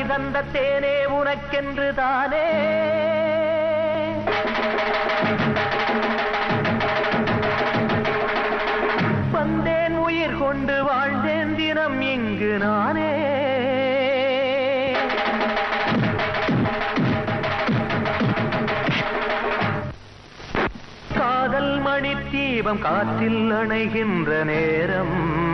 தந்த தேனே உனக்கென்று தானே வந்தேன் உயிர் கொண்டு வாழ்ந்தேன் தினம் இங்கு நானே காதல் மணி தீபம் காற்றில் அணைகின்ற நேரம்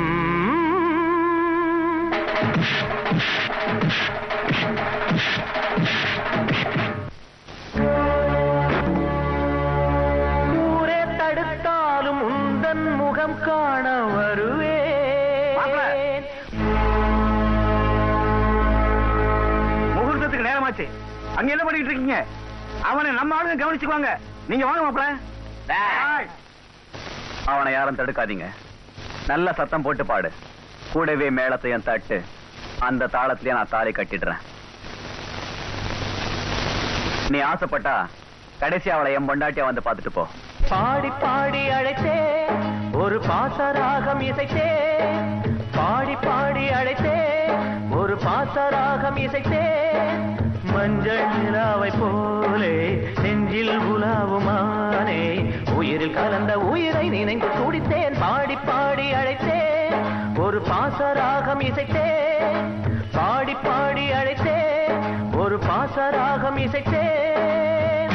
ஊரே தடுத்தாலும் உந்தன் முகம் காண வருவேன் முகூர்த்தத்துக்கு நேரமாச்சு அங்க என்ன பண்ணிட்டு இருக்கீங்க அவனை நம்ம ஆளுங்க கவனிச்சுக்குவாங்க நீங்க வாங்க மாப்பிள அவனை யாரும் தடுக்காதீங்க நல்ல சத்தம் போட்டு பாடு கூடவே மேளத்தையும் தட்டு அந்த தாளத்திலேயே நான் தாலி கட்டிடுறேன் நீ ஆசைப்பட்டா கடைசி அவளை என் பொண்டாட்டியா வந்து பார்த்துட்டு போ பாடி பாடி அழைத்தே ஒரு பாசராகம் இசைத்தே பாடி பாடி அழைத்தே ஒரு பாசராகம் இசைத்தே மஞ்சள் நிலாவை போலே நெஞ்சில் உலாவுமானே உயிரில் கலந்த உயிரை நினைந்து துடித்தேன் பாடி பாடி அழைத்தேன் ஒரு பாசராகம் இசைத்தேன் பாடி பாடி அழைத்தேன் ஒரு பாசராகம் இசைத்தேன்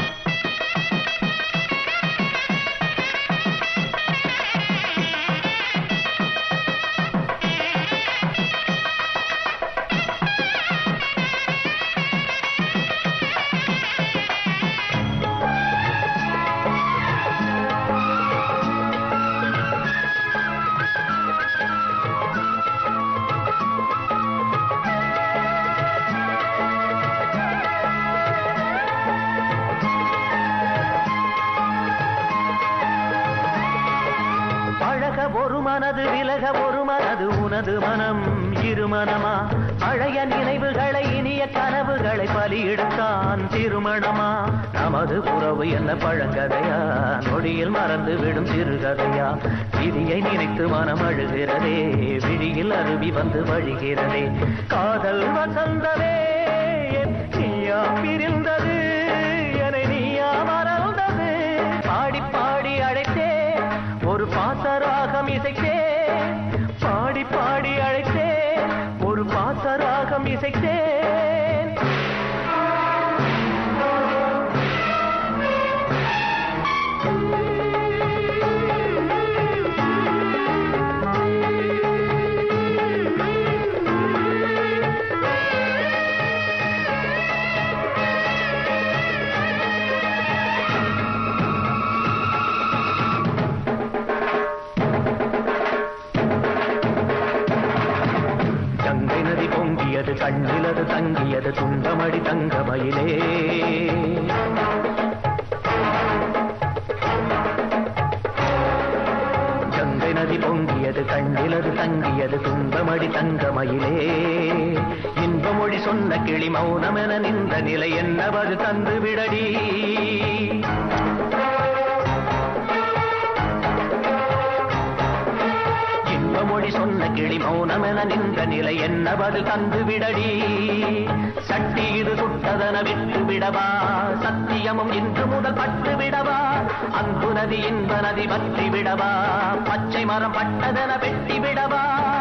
பழக ஒரு மனது விலக ஒரு மனது உனது மனம் இரு மனமா பழைய நினைவுகளை இனிய கனவுகளை பலியிடுத்தான் திருமணமா நமது உறவு என்ன பழங்கதையா நொடியில் மறந்து விடும் சிறுகதையா விதியை நினைத்து மனம் அழுகிறதே விழியில் அருவி வந்து வழிகிறதே காதல் வசந்தவே என் நீயா பிரிந்தது என்னை நீயா மறந்தது பாடி பாடி அழைத்தே ஒரு பாசராகம் இசைத்தே பாடி பாடி அழைத்தே ஒரு பாசராகம் இசைத்தேன் கங்கை நதி பொங்கியது கண்ணிலது தங்கியது துண்டமடி தங்கமயிலே கங்கை நதி பொங்கியது கண்ணிலது தங்கியது துன்பமடி தங்கமயிலே இன்பமொழி சொன்ன கிளி மௌனமென நின்ற நிலை என்னவது தந்து விடடி இன்பமொழி சொன்ன கிளி மௌனமென நின்ற நிலை என்ன பதில் தந்து விடடி சட்டி இது சுட்டதன விட்டு விடவா சத்தியமும் இன்று முதல் பட்டு விடவா அன்பு நதி இன்ப நதி பற்றி விடவா பச்சை மரம் பட்டதென வெட்டி விடவா